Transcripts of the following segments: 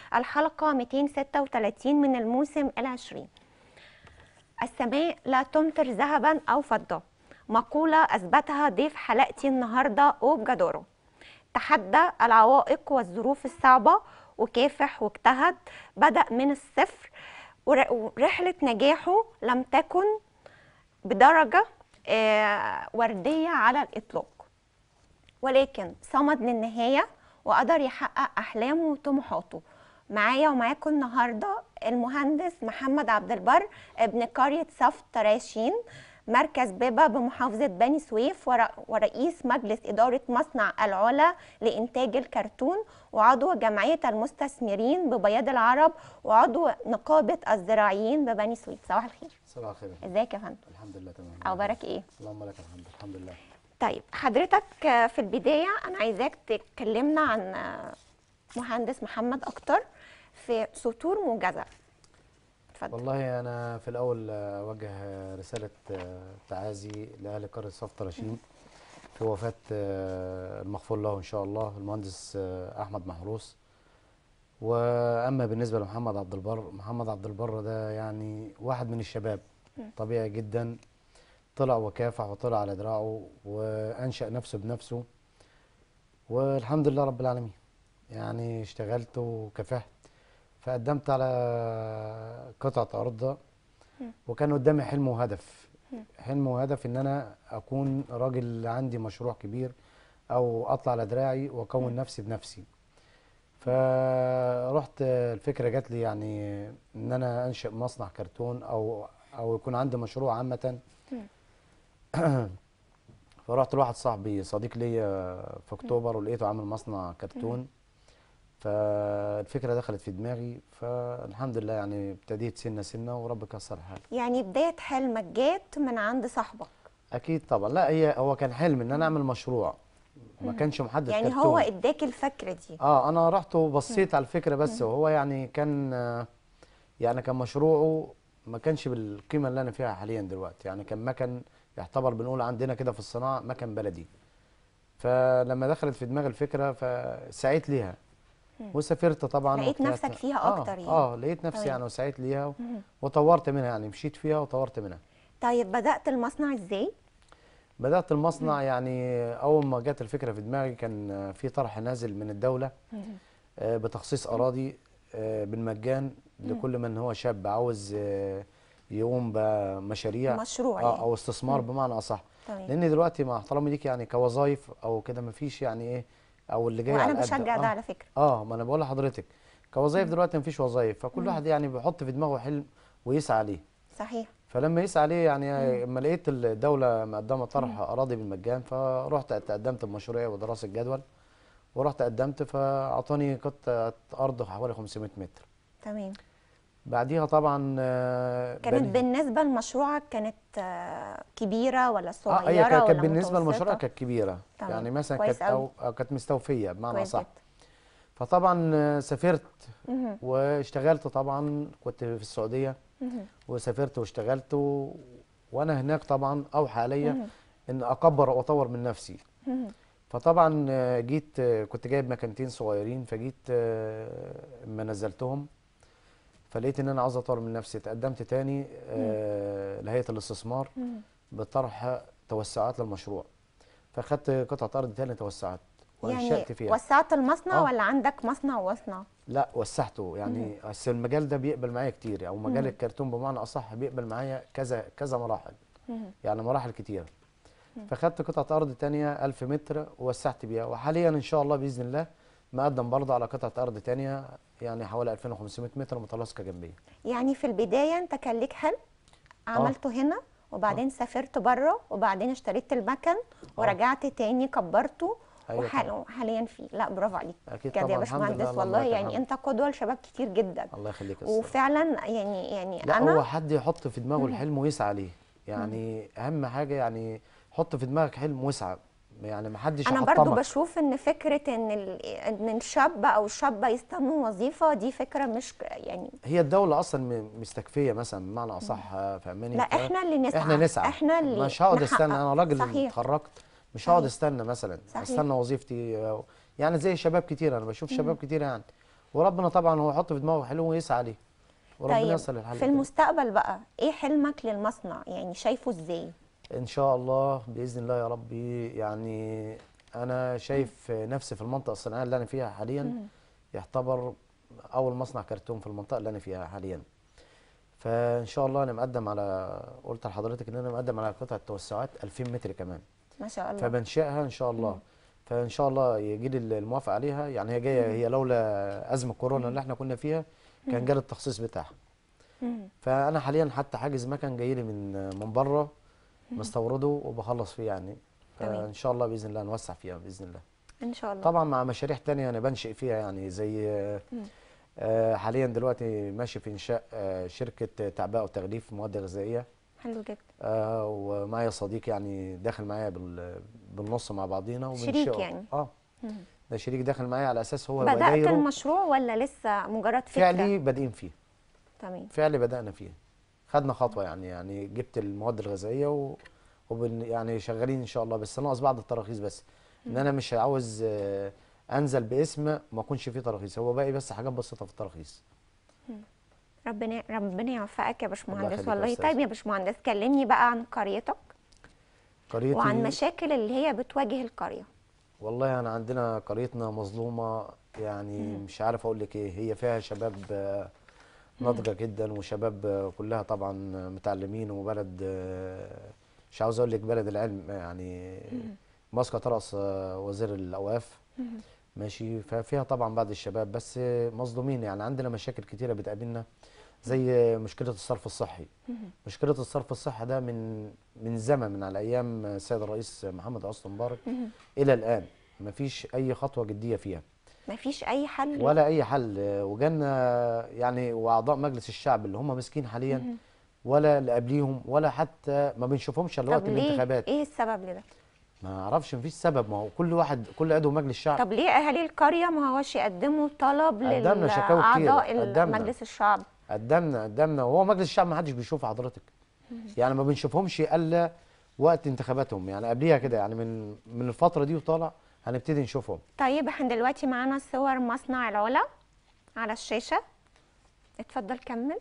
الحلقة 236 من الموسم العشرين السماء لا تمطر ذهبا أو فضة مقولة أثبتها ضيف حلقتي النهاردة أوب جدارو تحدى العوائق والظروف الصعبة وكافح واجتهد بدأ من الصفر ور- ورحلة نجاحه لم تكن بدرجة آه، وردية على الإطلاق ولكن صمد للنهاية وقدر يحقق أحلامه وطموحاته معايا ومعاكم النهاردة المهندس محمد عبد البر ابن قرية صف تراشين مركز بابا بمحافظة بني سويف ور- ورئيس مجلس إدارة مصنع العلا لإنتاج الكرتون وعضو جمعية المستثمرين ببياض العرب وعضو نقابة الزراعيين ببني سويف صباح الخير صباح الخير ازيك يا فندم الحمد لله تمام أخبارك إيه؟ اللهم لك الحمد الحمد لله طيب حضرتك آه، في البداية أنا عايزاك تكلمنا عن آه، مهندس محمد أكتر في سطور موجزة اتفضل والله انا في الاول آه، اوجه آه، رساله آه، تعازي لاهل قريه صف طراشين في وفاه آه، المغفور له ان شاء الله المهندس آه، احمد محروس واما بالنسبه لمحمد عبد البر محمد عبد البر ده يعني واحد من الشباب طبيعي جدا طلع وكافح وطلع على دراعه وانشا نفسه بنفسه والحمد لله رب العالمين يعني اشتغلت وكافحت فقدمت على قطعة أرض وكان قدامي حلم وهدف حلم وهدف إن أنا أكون راجل عندي مشروع كبير أو أطلع على دراعي وأكون نفسي بنفسي فرحت الفكرة جات لي يعني إن أنا أنشئ مصنع كرتون أو أو يكون عندي مشروع عامة فرحت لواحد صاحبي صديق ليا في أكتوبر ولقيته عامل مصنع كرتون فالفكره دخلت في دماغي فالحمد لله يعني ابتديت سنه سنه وربك يسر الحال يعني بداية حلمك جات من عند صاحبك اكيد طبعا لا هي هو كان حلم ان انا اعمل مشروع ما كانش محدد يعني كرتون. هو اداك الفكرة دي اه انا رحت وبصيت على الفكره بس وهو يعني كان آه، يعني كان مشروعه ما كانش بالقيمه اللي انا فيها حاليا دلوقتي يعني كان مكن يعتبر بنقول عندنا كده في الصناعه مكن بلدي فلما دخلت في دماغي الفكره فسعيت ليها وسافرت طبعا لقيت وطلعت- نفسك فيها آه أكتر يعني. اه لقيت نفسي تمام. يعني وسعيت ليها وطورت منها يعني مشيت فيها وطورت منها طيب بدأت المصنع ازاي؟ بدأت المصنع يعني أول ما جت الفكرة في دماغي كان في طرح نازل من الدولة آه، بتخصيص أراضي آه، بالمجان لكل من هو شاب عاوز آه، يقوم بمشاريع مشروع آه، يعني. أو استثمار بمعنى أصح تمام. لأن دلوقتي مع احترامي ليك يعني كوظائف أو كده مفيش يعني إيه أو اللي جاي على وأنا القد. بشجع ده آه. على فكرة اه ما انا بقول لحضرتك كوظائف دلوقتي مفيش وظائف فكل واحد يعني بيحط في دماغه حلم ويسعى عليه صحيح فلما يسعى عليه يعني لما لقيت الدوله مقدمه طرح اراضي بالمجان فرحت تقدمت بمشروعي ودراسه جدول ورحت قدمت فاعطاني قطعه ارض حوالي 500 متر تمام بعديها طبعا آه، كانت بني- بالنسبة لمشروعك كانت آه، كبيرة ولا صغيرة اه هي كانت ولا كانت بالنسبه متوسطة؟ للمشروع كانت كبيره تمام. يعني مثلا كويس كانت أوي. أو أو كانت مستوفيه بمعنى كويس صح جدا. فطبعا آه، سافرت مهم. واشتغلت طبعا كنت في السعوديه مهم. وسافرت واشتغلت و... وانا هناك طبعا اوحى عليا مهم. ان اكبر واطور من نفسي مهم. فطبعا آه، جيت آه، كنت جايب مكانتين صغيرين فجيت آه، اما نزلتهم فلقيت ان انا عاوز اطور من نفسي تقدمت تاني آه، لهيئه الاستثمار مهم. بطرح توسعات للمشروع فاخدت قطعه ارض تاني توسعت يعني وانشات فيها وسعت المصنع آه. ولا عندك مصنع وصنع؟ لا وسعته يعني بس المجال ده بيقبل معايا كتير او مجال الكرتون بمعنى اصح بيقبل معايا كذا كذا مراحل مهم. يعني مراحل كتيره فخدت قطعه ارض تانية 1000 متر ووسعت بيها وحاليا ان شاء الله باذن الله مقدم برضه على قطعه ارض تانية يعني حوالي 2500 متر متلاصقه جنبيه يعني في البداية انت كان ليك حلم عملته هنا وبعدين سافرت بره وبعدين اشتريت المكن ورجعت تاني كبرته أيوة وحال- طبعا. وحاليا فيه لا برافو عليك أكيد بجد يا طبعا، الحمد لله، باشمهندس اللهم والله لك يعني الحمد. انت قدوه لشباب كتير جدا الله يخليك يا أستاذ. وفعلا يعني يعني لا انا هو حد يحط في دماغه الحلم ويسعى عليه يعني اهم حاجه يعني حط في دماغك حلم واسعى يعني ما حدش انا برضو يحطمك بشوف ان فكره ان ال- ان الشاب او الشابه يستنوا وظيفه دي فكره مش ك- يعني هي الدوله اصلا م- مستكفيه مثلا بمعنى اصح فاهماني لا ف- احنا اللي نسعى احنا نسعى احنا اللي مش هقعد نحقق. استنى انا راجل صحيح اتخرجت مش هقعد صحيح. استنى مثلا صحيح. استنى وظيفتي آه، يعني زي شباب كتير انا بشوف شباب كتير يعني وربنا طبعا هو يحط في دماغه حلو ويسعى عليه وربنا طيب يصل الحل في كده. المستقبل بقى ايه حلمك للمصنع يعني شايفه ازاي ان شاء الله باذن الله يا ربي يعني انا شايف نفسي في المنطقه الصناعيه اللي انا فيها حاليا يعتبر اول مصنع كرتون في المنطقه اللي انا فيها حاليا فان شاء الله انا مقدم على قلت لحضرتك ان انا مقدم على قطعه توسعات 2000 متر كمان ما شاء الله فبنشئها ان شاء الله فان شاء الله يجي لي الموافقه عليها يعني هي جايه هي لولا ازمه كورونا اللي احنا كنا فيها كان جالي التخصيص بتاعها مم. فانا حاليا حتى حاجز مكان جاي لي من من بره مستورده وبخلص فيه يعني تمام. فان شاء الله باذن الله نوسع فيها باذن الله ان شاء الله طبعا مع مشاريع تانية انا بنشئ فيها يعني زي آه، آه، حاليا دلوقتي ماشي في انشاء آه، شركه تعبئه وتغليف مواد غذائيه حلو جدا آه، ومعايا صديق يعني داخل معايا بال- بالنص مع بعضينا شريك وبنشئه. يعني. اه مم. ده شريك داخل معايا على اساس هو يبقى بدأت دايره المشروع ولا لسه مجرد فكرة فعلي بادئين فيه تمام فعلي بدأنا فيه خدنا خطوة يعني يعني جبت المواد الغذائية و... وبن يعني شغالين إن شاء الله بس ناقص بعض التراخيص بس إن أنا مش عاوز آه، أنزل باسم ما أكونش فيه تراخيص هو باقي بس حاجات بسيطة في التراخيص ربنا ربنا يوفقك يا باشمهندس يخليك يا والله أستاذ. طيب يا باشمهندس كلمني بقى عن قريتك قريتي وعن مشاكل اللي هي بتواجه القرية والله أنا عندنا قريتنا مظلومة يعني مش عارف أقول لك إيه هي فيها شباب آه، ناضجة جدا وشباب آه، كلها طبعا متعلمين وبلد آه، مش عاوز أقول لك بلد العلم يعني ماسكة رأس آه، وزير الأوقاف ماشي ففيها طبعا بعض الشباب بس مظلومين يعني عندنا مشاكل كتيرة بتقابلنا زي مشكلة الصرف الصحي مشكلة الصرف الصحي ده من من زمن من على أيام السيد الرئيس محمد حسني مبارك إلى الآن مفيش أي خطوة جدية فيها مفيش أي حل ولا أي حل وجالنا يعني وأعضاء مجلس الشعب اللي هم ماسكين حاليا ولا اللي قبليهم ولا حتى ما بنشوفهمش الا طب وقت ليه الانتخابات ايه السبب لده ما اعرفش مفيش سبب ما هو كل واحد كل عضو مجلس الشعب طب ليه اهالي القريه ما هوش يقدموا طلب قدمنا شكاوى كتير، لاعضاء قدمنا. مجلس الشعب قدمنا قدمنا وهو مجلس الشعب ما حدش بيشوف حضرتك يعني ما بنشوفهمش الا وقت انتخاباتهم يعني قبليها كده يعني من من الفتره دي وطالع هنبتدي نشوفهم طيب احنا دلوقتي معانا صور مصنع العلا على الشاشه اتفضل كمل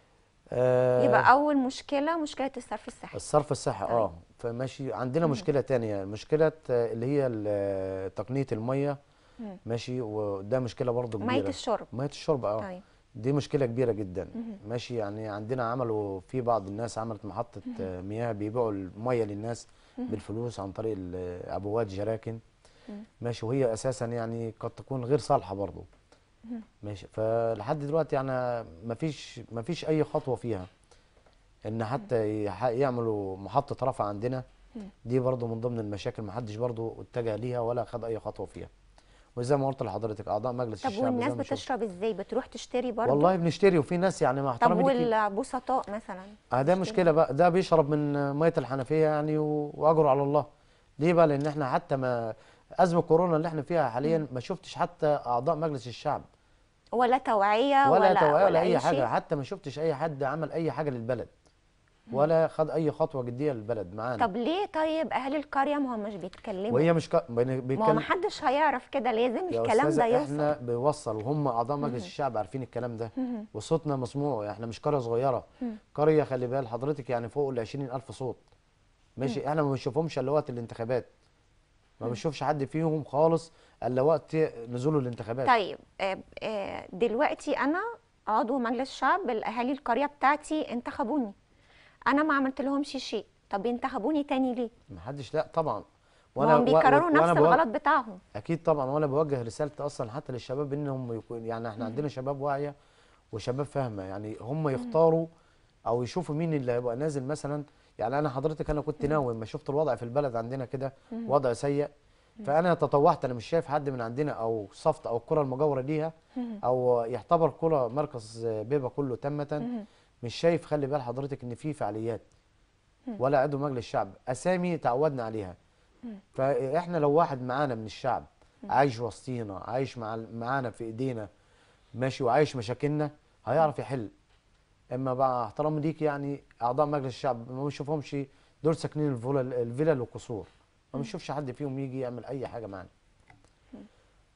آه يبقى اول مشكله مشكله الصرف الصحي الصرف الصحي طيب. اه فماشي عندنا مشكله تانية مشكله آه، اللي هي ال- تقنيه الميه مم. ماشي وده مشكله برضو كبيره ميه الشرب ميه الشرب اه طيب دي مشكله كبيره جدا ماشي يعني عندنا عملوا في بعض الناس عملت محطه آه، مياه بيبيعوا الميه للناس بالفلوس عن طريق الابوات جراكن ماشي وهي اساسا يعني قد تكون غير صالحه برضو ماشي فلحد دلوقتي يعني ما فيش ما فيش اي خطوه فيها ان حتى يح- يعملوا محطه رفع عندنا دي برضو من ضمن المشاكل ما حدش برضو اتجه ليها ولا خد اي خطوه فيها وزي ما قلت لحضرتك اعضاء مجلس طب الشعب والناس زي ما شفت. بتشرب ازاي بتروح تشتري برضه والله بنشتري وفي ناس يعني مع طب احترامي ليكي والبسطاء مثلا اه ده مشكله بقى ده بيشرب من ميه الحنفيه يعني و- واجره على الله ليه بقى لان احنا حتى ما ازمه كورونا اللي احنا فيها حاليا ما شفتش حتى اعضاء مجلس الشعب ولا توعيه ولا, ولا توعيه ولا اي شيء؟ حاجه حتى ما شفتش اي حد عمل اي حاجه للبلد ولا خد اي خطوه جديه للبلد معانا طب ليه طيب اهالي القريه ما همش بيتكلموا وهي مش ك... بين- ما هو بيتكلم محدش هيعرف كده لازم يا الكلام ده أستاذة يوصل احنا بنوصل وهم اعضاء مجلس الشعب عارفين الكلام ده وصوتنا مسموع احنا مش قريه صغيره قريه خلي بال حضرتك يعني فوق ال 20000 صوت ماشي احنا ما بنشوفهمش الا وقت الانتخابات ما بنشوفش حد فيهم خالص الا وقت نزول الانتخابات طيب آه، آه، دلوقتي انا عضو مجلس شعب الاهالي القريه بتاعتي انتخبوني انا ما عملت لهمش شيء طب ينتخبوني تاني ليه ما حدش لا طبعا ما هم و- بيكرروا و- نفس وأنا بوجه- الغلط بتاعهم اكيد طبعا وانا بوجه رسالتي اصلا حتى للشباب انهم يكون يعني احنا عندنا شباب واعيه وشباب فاهمه يعني هم يختاروا او يشوفوا مين اللي هيبقى نازل مثلا يعني انا حضرتك انا كنت ناوي لما شفت الوضع في البلد عندنا كده وضع سيء فانا تطوعت انا مش شايف حد من عندنا او صفت او القرى المجاوره ليها او يعتبر قرى مركز بيبه كله تمه مش شايف خلي بال حضرتك ان في فعاليات ولا عضو مجلس الشعب اسامي تعودنا عليها فاحنا لو واحد معانا من الشعب عايش وسطينا عايش مع معانا في ايدينا ماشي وعايش مشاكلنا هيعرف يحل اما بقى احترامي ليك يعني اعضاء مجلس الشعب ما بنشوفهمش دول ساكنين الفلل الفلل والقصور ما بنشوفش حد فيهم يجي يعمل اي حاجه معانا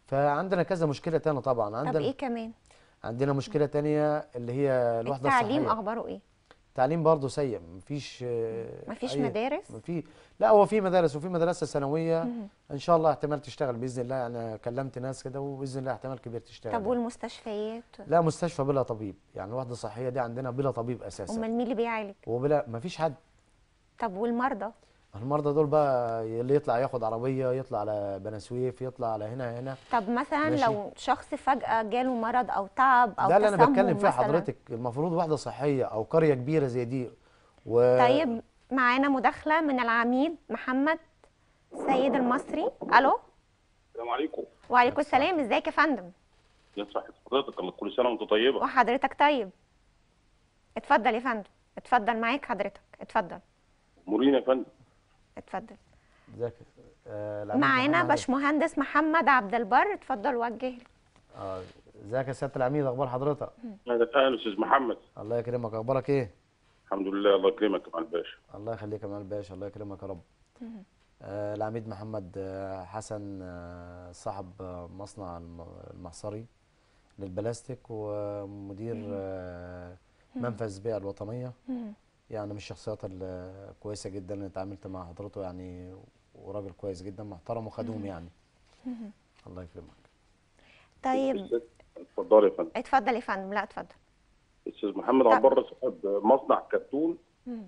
فعندنا كذا مشكله تانية طبعا طب عندنا ايه كمان عندنا مشكله تانية اللي هي الوحده التعليم الصحيه اخباره ايه التعليم برضه سيء مفيش آه، مفيش أي- مدارس في لا هو في مدارس وفي مدرسه ثانويه ان شاء الله احتمال تشتغل باذن الله يعني كلمت ناس كده وباذن الله احتمال كبير تشتغل طب يعني. والمستشفيات لا مستشفى بلا طبيب يعني الوحده الصحيه دي عندنا بلا طبيب اساسا امال مين اللي بيعالج وبلا مفيش حد طب والمرضى المرضى دول بقى اللي يطلع ياخد عربيه يطلع على بني سويف يطلع على هنا هنا طب مثلا ماشي. لو شخص فجأة جاله مرض او تعب او ده اللي انا تسمم بتكلم فيه مثلاً. حضرتك المفروض وحده صحيه او قريه كبيره زي دي و... طيب معانا مداخلة من العميد محمد سيد المصري الو السلام عليكم وعليكم السلام ازيك يا فندم يا صحة حضرتك الله كل سنة وانت طيبة وحضرتك طيب اتفضل يا فندم اتفضل معاك حضرتك اتفضل مورينا يا فندم اتفضل ازيك آه، العميد معانا محمد- باشمهندس محمد عبد البر اتفضل وجه اه ازيك يا سياده العميد اخبار حضرتك اهلا اهلا استاذ محمد الله يكرمك اخبارك ايه الحمد لله الله يكرمك يا معالي الباشا الله يخليك يا معالي الباشا الله يكرمك يا رب آه العميد محمد آه حسن آه صاحب آه مصنع الم- المعصري للبلاستيك ومدير آه منفذ البيئة الوطنية يعني من الشخصيات الكويسة جدا اللي اتعاملت مع حضرته يعني وراجل كويس جدا محترم وخدوم يعني الله يكرمك طيب اتفضل يا فندم اتفضل يا فندم لا اتفضل استاذ محمد طب- عبر صاحب مصنع كرتون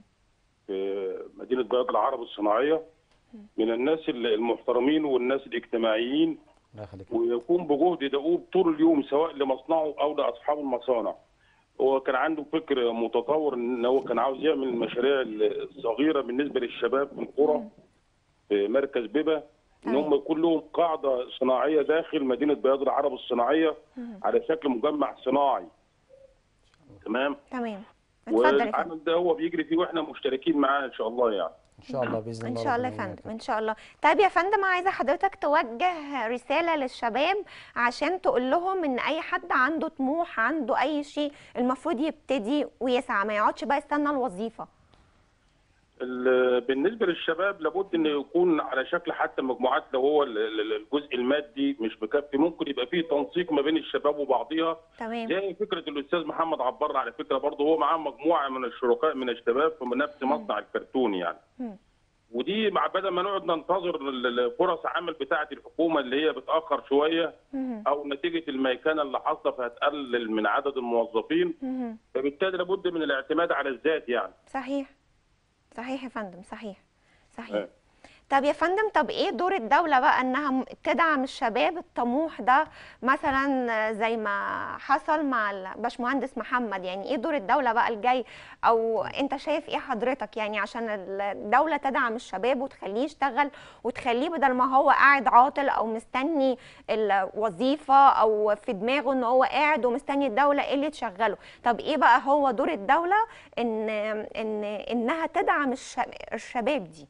في مدينة بلد العرب الصناعية من الناس المحترمين والناس الاجتماعيين الله يخليك ويقوم بجهد دؤوب طول اليوم سواء لمصنعه او لاصحاب المصانع. هو كان عنده فكر متطور ان هو كان عاوز يعمل المشاريع الصغيره بالنسبه للشباب في القرى في مركز بيبا ان هم يكون لهم قاعده صناعيه داخل مدينه بياض العرب الصناعيه على شكل مجمع صناعي. تمام؟ تمام اتفضل يا فندم والعمل ده هو بيجري فيه واحنا مشتركين معاه ان شاء الله يعني. ان شاء الله باذن ان الله شاء الله يا ربنا يعينك. فندم ان شاء الله طيب يا فندم عايزه حضرتك توجه رساله للشباب عشان تقول لهم ان اي حد عنده طموح عنده اي شيء المفروض يبتدي ويسعى ما يقعدش بقى يستنى الوظيفه ال- بالنسبه للشباب لابد انه يكون على شكل حتى مجموعات لو هو ال- ال- الجزء المادي مش مكفي ممكن يبقى فيه تنسيق ما بين الشباب وبعضها تمام زي فكره الاستاذ محمد عبر على فكره برضه هو معاه مجموعه من الشركاء من الشباب في نفس مصنع الكرتون يعني مم. ودي مع بدل ما نقعد ننتظر ال- ال- فرص عمل بتاعه الحكومه اللي هي بتاخر شويه مهم. او نتيجه الميكنه اللي حاصله فهتقلل من عدد الموظفين مهم. فبالتالي لابد من الاعتماد على الذات يعني صحيح صحيح يا فندم صحيح صحيح آه. طب يا فندم طب ايه دور الدولة بقى انها م- تدعم الشباب الطموح ده مثلا زي ما حصل مع الباشمهندس محمد يعني ايه دور الدولة بقى الجاي او انت شايف ايه حضرتك يعني عشان الدولة تدعم الشباب وتخليه يشتغل وتخليه بدل ما هو قاعد عاطل او مستني الوظيفة او في دماغه ان هو قاعد ومستني الدولة ايه اللي تشغله طب ايه بقى هو دور الدولة ان ان انها تدعم الش- الشباب دي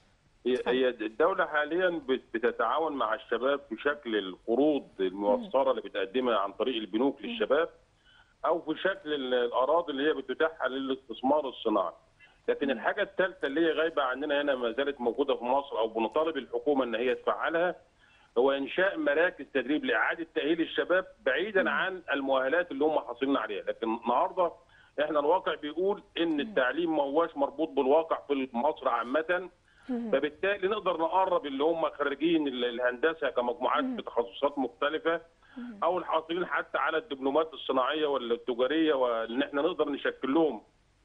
هي هي الدولة حاليا بت- بتتعاون مع الشباب في شكل القروض الموفرة اللي بتقدمها عن طريق البنوك للشباب أو في شكل ال- الأراضي اللي هي بتتاحها للاستثمار الصناعي. لكن الحاجة الثالثة اللي هي غايبة عننا هنا ما زالت موجودة في مصر أو بنطالب الحكومة إن هي تفعلها هو إنشاء مراكز تدريب لإعادة تأهيل الشباب بعيدا عن المؤهلات اللي هم حاصلين عليها، لكن النهارده احنا الواقع بيقول إن التعليم ما هواش مربوط بالواقع في مصر عامة فبالتالي نقدر نقرب اللي هم خريجين ال- الهندسه كمجموعات في تخصصات مختلفه او الحاصلين حتى على الدبلومات الصناعيه ولا التجاريه وان احنا نقدر نشكل لهم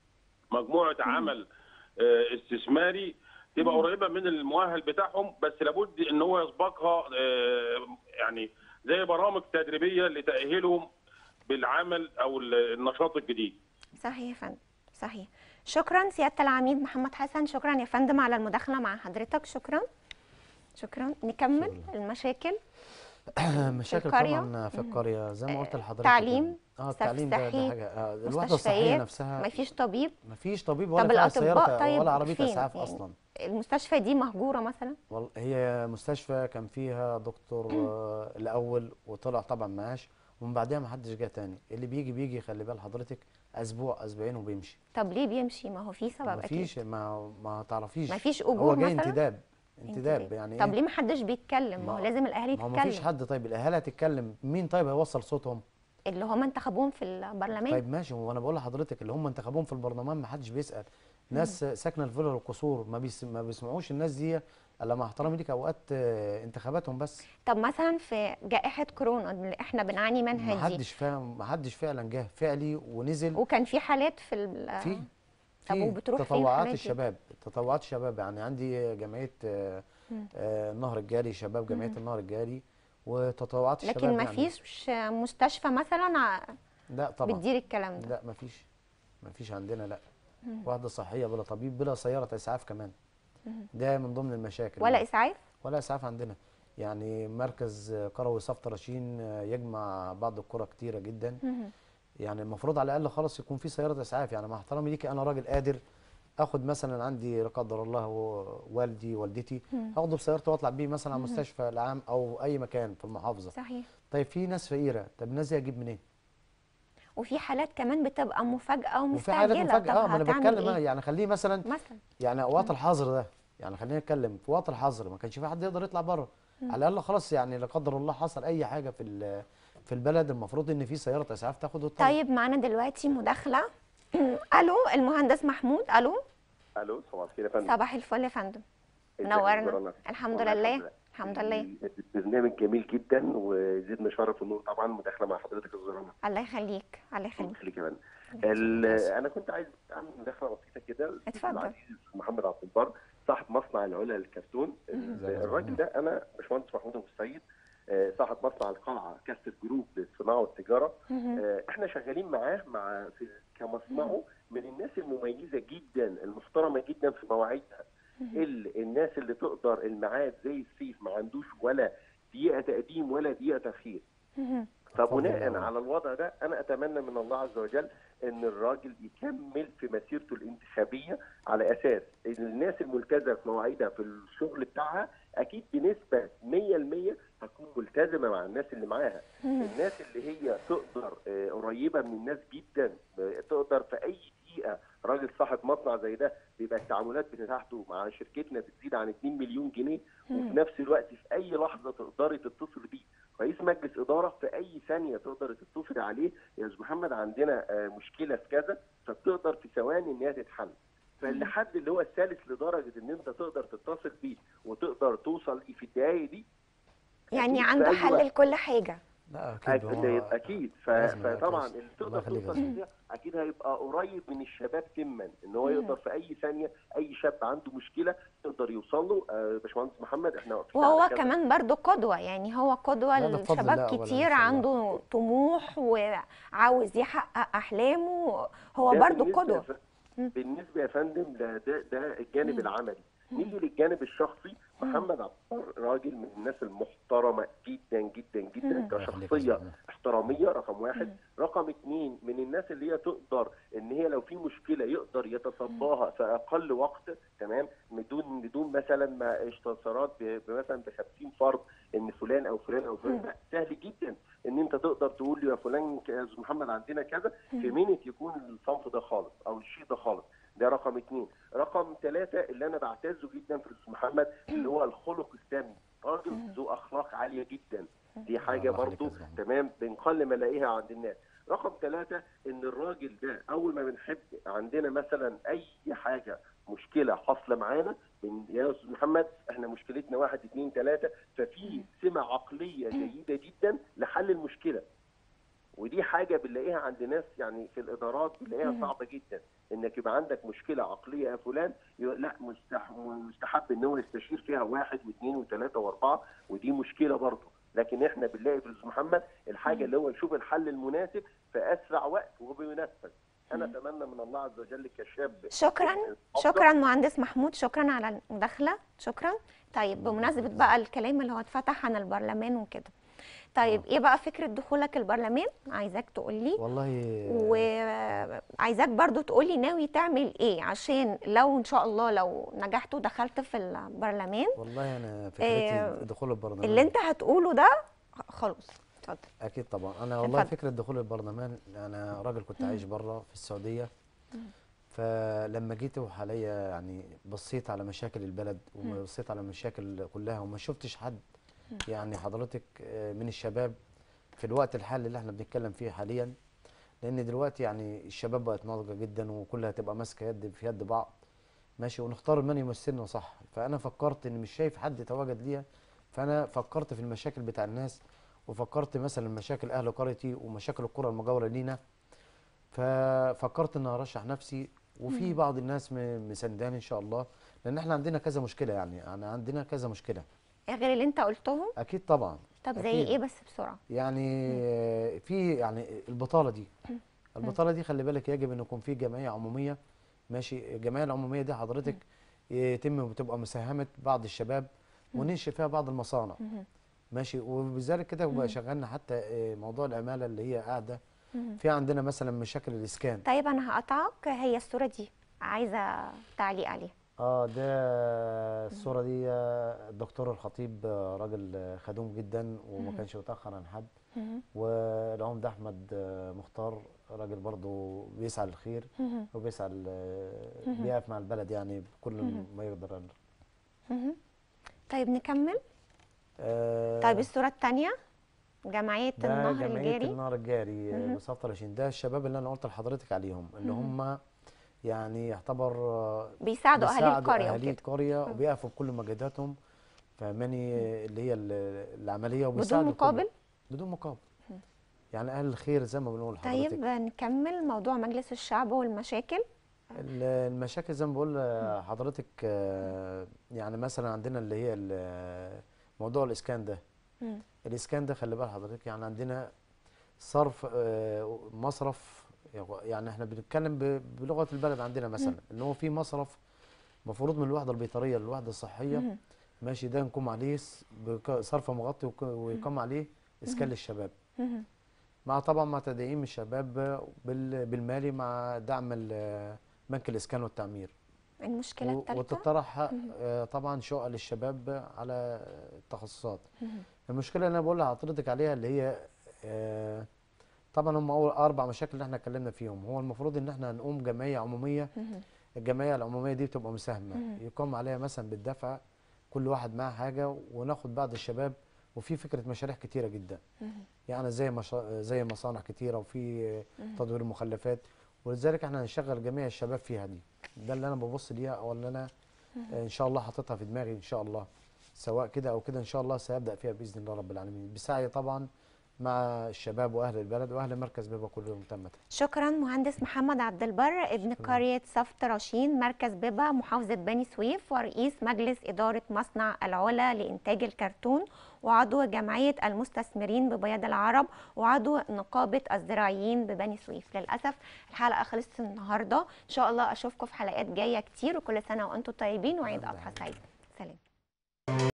مجموعه عمل آه، استثماري تبقى قريبه من المؤهل بتاعهم بس لابد ان هو يسبقها آه، يعني زي برامج تدريبيه لتاهيلهم بالعمل او ال- النشاط الجديد صحيح يا فندم صحيح شكرا سيادة العميد محمد حسن شكرا يا فندم على المداخلة مع حضرتك شكرا شكرا نكمل المشاكل مشاكل القرية؟ طبعا في القريه زي ما قلت لحضرتك تعليم، يعني. اه صرف التعليم ده, صحي، ده حاجه آه الوحده الصحيه مستشفيات نفسها مفيش طبيب مفيش طبيب طب ولا فيها الأطباء سياره طيب ولا عربيه فين؟ اسعاف يعني اصلا المستشفى دي مهجورة مثلا والله هي مستشفى كان فيها دكتور آه الاول وطلع طبعا معاش ومن بعدها ما حدش جه تاني اللي بيجي بيجي خلي بال حضرتك اسبوع اسبوعين وبيمشي طب ليه بيمشي ما هو في سبب أكيد مفيش ما ما تعرفيش مفيش هو أجور جاي مثلا؟ انتداب انتداب يعني طب إيه؟ ليه ما حدش بيتكلم ما هو ما- لازم الاهالي ما هو مفيش تتكلم حد طيب الاهالي هتتكلم مين طيب هيوصل صوتهم اللي هم انتخبوهم في البرلمان طيب ماشي وانا بقول لحضرتك اللي هم انتخبوهم في البرلمان ما حدش بيسال ناس ساكنه الفيلا والقصور ما بيس ما بيسمعوش الناس دي الا مع احترامي ليك اوقات آه، انتخاباتهم بس طب مثلا في جائحه كورونا اللي احنا بنعاني ما منها دي حدش فاهم ما حدش فعلا جه فعلي ونزل وكان في حالات في ال- في طب في وبتروح فين تطوعات الحالات دي؟ الشباب تطوعات الشباب يعني عندي جمعيه آه، آه، النهر الجاري شباب جمعيه النهر الجاري وتطوعات الشباب لكن ما يعني فيش مستشفى مثلا ع- لا طبعا بتدير الكلام ده لا ما فيش ما فيش عندنا لا وحده صحيه بلا طبيب بلا سياره اسعاف كمان ده من ضمن المشاكل ولا اسعاف ولا اسعاف عندنا يعني مركز قروي صف رشين يجمع بعض القرى كتيره جدا يعني المفروض على الاقل خالص يكون في سياره اسعاف يعني مع احترامي ليكي انا راجل قادر اخد مثلا عندي لا قدر الله و- والدي والدتي اخده بسيارتي واطلع بيه مثلا على المستشفى العام او اي مكان في المحافظه صحيح طيب في ناس فقيره طب الناس دي اجيب منين وفي حالات كمان بتبقى مفاجاه وفي حالات ومستعجله مفاجاه طب اه ما انا هتعمل بتكلم آه، إيه؟ يعني خليه مثلا مثلا يعني وقت الحظر ده يعني خلينا نتكلم في وقت الحظر ما كانش في حد يقدر يطلع بره على الاقل خلاص يعني لا قدر الله حصل اي حاجه في ال- في البلد المفروض ان في سياره اسعاف تاخد وتطلع طيب معانا دلوقتي مداخله الو المهندس محمود الو الو صباح الخير يا فندم صباح الفل يا فندم ازيك منورنا يا دكتورة؟ الحمد والله لله الحمد لله البرنامج جميل جدا وزيدنا شرف انه طبعا مداخله مع حضرتك الزرانه الله يخليك الله يخليك خليك يا فندم ال- انا كنت عايز اعمل مداخله بسيطه كده اتفضل. العزيز محمد عبد البر صاحب مصنع العلا للكرتون ازيك يا الراجل ده انا باشمهندس محمود ابو السيد آه، صاحب مصنع القلعه كاستر جروب للصناعه والتجاره آه، احنا شغالين معاه مع في كمصنعه من الناس المميزه جدا المحترمه جدا في مواعيدها ال- الناس اللي تقدر الميعاد زي السيف ما عندوش ولا دقيقه تقديم ولا دقيقه تاخير فبناء الله. على الوضع ده انا اتمنى من الله عز وجل ان الراجل يكمل في مسيرته الانتخابيه على اساس ان الناس الملتزمه في مواعيدها في الشغل بتاعها اكيد بنسبه 100% هتكون ملتزمه مع الناس اللي معاها الناس اللي هي تقدر آه، قريبه من الناس جدا آه، تقدر في اي دقيقه راجل صاحب مصنع زي ده بيبقى التعاملات بتاعته مع شركتنا بتزيد عن 2 مليون جنيه وفي نفس الوقت في اي لحظه تقدري تتصل بيه رئيس مجلس اداره في اي ثانيه تقدر تتصل عليه يا استاذ محمد عندنا آه، مشكله في كذا فبتقدر في ثواني ان هي تتحل فالحد اللي هو الثالث لدرجه ان انت تقدر تتصل بيه وتقدر توصل في الدقايق دي يعني أكيد في عنده أي حل وقت. لكل حاجه لا اكيد هو اكيد اكيد ف- لازم يبقى فطبعا كويس. اللي الله تقدر يخليك يا توصل زلمة. فيها اكيد هيبقى قريب من الشباب سما ان هو يقدر في اي ثانيه اي شاب عنده مشكله يقدر يوصل له آه، باشمهندس محمد احنا واقفين وهو على كذا. كمان برضو قدوة يعني هو قدوة لا، ده بفضل لشباب الله أولاً، كتير ما شاء الله. عنده طموح وعاوز يحقق أحلامه هو ده برضو بالنسبة قدوة يا ف- بالنسبه يا فندم ده ده, ده الجانب العملي نيجي للجانب الشخصي محمد عبد الغفار راجل من الناس المحترمه جدا جدا جدا الله يخليك يا كشخصيه زلمة. احتراميه رقم واحد رقم اثنين من الناس اللي هي تقدر ان هي لو في مشكله يقدر يتصداها في اقل وقت تمام بدون بدون مثلا ما استفسارات ب- مثلا ب 50 فرد ان فلان او فلان او فلان لا سهل جدا ان انت تقدر تقول له يا فلان ك- يا أستاذ محمد عندنا كذا في مينت يكون الصنف ده خالص او الشيء ده خالص ده رقم اثنين رقم ثلاثة اللي انا بعتزه جدا في الاستاذ محمد اللي هو الخلق السامي راجل ذو اخلاق عاليه جدا دي حاجه الله يخليك برضو يا أستاذ محمد. تمام بنقل ما الاقيها عند الناس رقم ثلاثة ان الراجل ده اول ما بنحب عندنا مثلا اي حاجه مشكله حاصله معانا من يا استاذ محمد احنا مشكلتنا واحد اثنين ثلاثه ففي سمه عقليه جيده جدا لحل المشكله ودي حاجه بنلاقيها عند ناس يعني في الادارات بنلاقيها صعبه جدا انك يبقى عندك مشكله عقليه يا فلان يقول لا مستح- مستحب ان هو يستشير فيها واحد واثنين وثلاثه واربعه ودي مشكله برضه لكن احنا بنلاقي في الاستاذ محمد الحاجه اللي هو نشوف الحل المناسب في اسرع وقت وبينفذ انا اتمنى من الله عز وجل كشاب شكرا أفضل. شكرا مهندس محمود شكرا على المداخلة شكرا طيب بمناسبة بقى الكلام اللي هو اتفتح عن البرلمان وكده طيب ايه بقى فكرة دخولك البرلمان عايزاك تقولي والله وعايزاك برضو تقولي ناوي تعمل ايه عشان لو ان شاء الله لو نجحت ودخلت في البرلمان والله انا إيه، فكرتي دخول البرلمان اللي انت هتقوله ده خلاص اتفضل اكيد طبعا انا والله اتفضل. فكره دخول البرلمان انا راجل كنت عايش بره في السعوديه فلما جيت حاليا يعني بصيت على مشاكل البلد وبصيت على مشاكل كلها وما شفتش حد يعني حضرتك آه، من الشباب في الوقت الحالي اللي احنا بنتكلم فيه حاليا لان دلوقتي يعني الشباب بقت ناضجه جدا وكلها تبقى ماسكه يد في يد بعض ماشي ونختار من يمثلنا صح فانا فكرت ان مش شايف حد تواجد ليا فانا فكرت في المشاكل بتاع الناس وفكرت مثلا مشاكل اهل قريتي ومشاكل القرى المجاوره لينا ففكرت ان ارشح نفسي وفي بعض الناس م- مسانداني ان شاء الله لان احنا عندنا كذا مشكله يعني يعني عندنا كذا مشكله غير اللي انت قلتهم اكيد طبعا طب زي أكيد. ايه بس بسرعه يعني آه، في يعني البطاله دي البطاله دي خلي بالك يجب ان يكون في جمعيه عموميه ماشي الجمعيه العموميه دي حضرتك يتم بتبقى مساهمه بعض الشباب وننشئ فيها بعض المصانع ماشي وبذلك كده بقى شغلنا حتى آه، موضوع العماله اللي هي قاعده في عندنا مثلا مشاكل الاسكان طيب انا هقطعك هي الصوره دي عايزه تعليق عليها اه ده الصوره دي آه، الدكتور الخطيب آه، راجل آه، خدوم جدا وما كانش متاخر عن حد والعمده احمد آه، مختار راجل برضه بيسعى للخير وبيسعى ل- بيقف مع البلد يعني بكل ما يقدر طيب نكمل آه، طيب الصوره الثانيه جمعيه ده النهر جمعية الجاري النهر الجاري آه، مصطفى 30 ده الشباب اللي انا قلت لحضرتك عليهم اللي هم يعني يعتبر آه، بيساعدوا اهالي بيساعدوا القريه اهالي وكده القريه وبيقفوا بكل مجهوداتهم فاهماني اللي هي ال- العمليه بدون وبيساعدوا كل- مقابل بدون مقابل يعني اهل الخير زي ما بنقول لحضرتك طيب نكمل موضوع مجلس الشعب والمشاكل ال- المشاكل زي ما بقول لحضرتك آه، يعني مثلا عندنا اللي هي ال- موضوع الاسكان ده مم. الاسكان ده خلي بال حضرتك يعني عندنا صرف آه، مصرف يعني احنا بنتكلم ب- بلغه البلد عندنا مثلا ان هو في مصرف مفروض من الوحده البيطريه للوحده الصحيه مم. ماشي ده نقوم عليه س- بك- صرف مغطي وك- ويقام عليه اسكان للشباب مم. مع طبعا مع تدعيم الشباب بال- بالمالي مع دعم ال- بنك الاسكان والتعمير المشكله و- الثالثه وتطرح آه، طبعا شقق للشباب على التخصصات المشكله اللي انا بقول لحضرتك عليها اللي هي آه، طبعا هم اول اربع مشاكل اللي احنا اتكلمنا فيهم هو المفروض ان احنا نقوم جمعيه عموميه الجمعيه العموميه دي بتبقى مساهمه يقام عليها مثلا بالدفع كل واحد معاه حاجه وناخد بعض الشباب وفي فكره مشاريع كتيره جدا يعني زي مشا... زي مصانع كتيره وفي تدوير المخلفات ولذلك احنا هنشغل جميع الشباب فيها دي ده اللي انا ببص ليها او اللي انا ان شاء الله حاططها في دماغي ان شاء الله سواء كده او كده ان شاء الله سيبدا فيها باذن الله رب العالمين بسعي طبعا مع الشباب واهل البلد واهل مركز بيبقى كلهم تامه شكرا مهندس محمد عبد البر ابن قرية صفت رشين مركز بيبا محافظة بني سويف ورئيس مجلس إدارة مصنع العلا لإنتاج الكرتون وعضو جمعية المستثمرين ببياض العرب وعضو نقابة الزراعيين ببني سويف للأسف الحلقة خلصت النهاردة إن شاء الله أشوفكم في حلقات جاية كتير وكل سنة وأنتم طيبين وعيد أضحى سعيد سلام